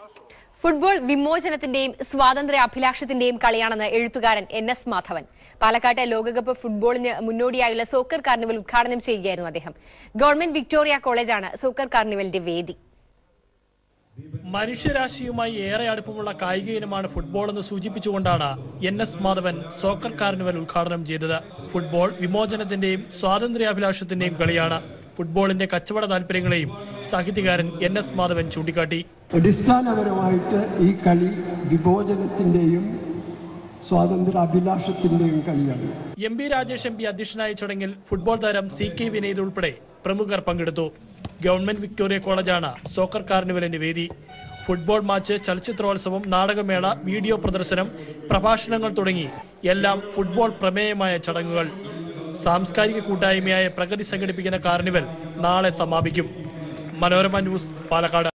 football വിമോചനത്തിന്റെയും സ്വാതന്ത്ര്യ അഭിലാഷത്തിന്റെയും കളിയാണെന്ന് എഴുത്തുകാരൻ N S Madhavan പാലക്കാട്ടെ ലോകകപ്പ് ഫുട്ബോളിന് മുന്നോടിയായുള്ള സോക്കർ കാർണിവൽ ഉദ്ഘാടനം ചെയ്യുകയായിരുന്നു അദ്ദേഹം ഗവൺമെന്റ് വിക്ടോറിയ കോളേജാണ് സോക്കർ കാർണിവലിന്റെ വേദി മനുഷ്യരാശിയുമായി ഏറെ അടുപ്പമുള്ള കായിക ഇനമാണ് ഫുട്ബോൾ എന്ന് സൂചിപ്പിച്ചുകൊണ്ടാണ് N S Madhavan soccer carnival ഉദ്ഘാടനം ചെയ്തത് ഫുട്ബോൾ വിമോചനത്തിന്റെയും സ്വാതന്ത്ര്യാഭിലാഷത്തിന്റെയും കളിയാണ് ഫുട്ബോളിന്റെ കച്ചവട താല്പര്യങ്ങളെയും സാഹിത്യകാരൻ എൻ എസ് മാധവൻ ചൂണ്ടിക്കാട്ടി അടിസ്ഥാനപരമായിട്ട് ഈ കളി വിഭോജനത്തിൻ്റെയും സ്വാതന്ത്ര്യ അഭിലാഷത്തിൻ്റെയും കളിയാണ് M P Rajesh M P അധ്യക്ഷനായ ചടങ്ങിൽ ഫുട്ബോൾ താരം സി കെ വിനീത് ഉൾപ്പെടെ പ്രമുഖർ പങ്കെടുത്തു ഗവൺമെന്റ് വിക്ടോറിയ കോളേജാണ് സോക്കർ കാർണിവലിന്റെ വേദി ഫുട്ബോൾ മാച്ച് ചലച്ചിത്രോത്സവം നാടകമേള വീഡിയോ പ്രദർശനം പ്രഭാഷണങ്ങൾ തുടങ്ങി എല്ലാം ഫുട്ബോൾ പ്രമേയമായ ചടങ്ങുകൾ സാംസ്കാരിക കൂട്ടായ്മയായ പ്രഗതി സംഘടിപ്പിക്കുന്ന കാർണിവൽ നാളെ സമാപിക്കും മനോരമ ന്യൂസ് പാലക്കാട്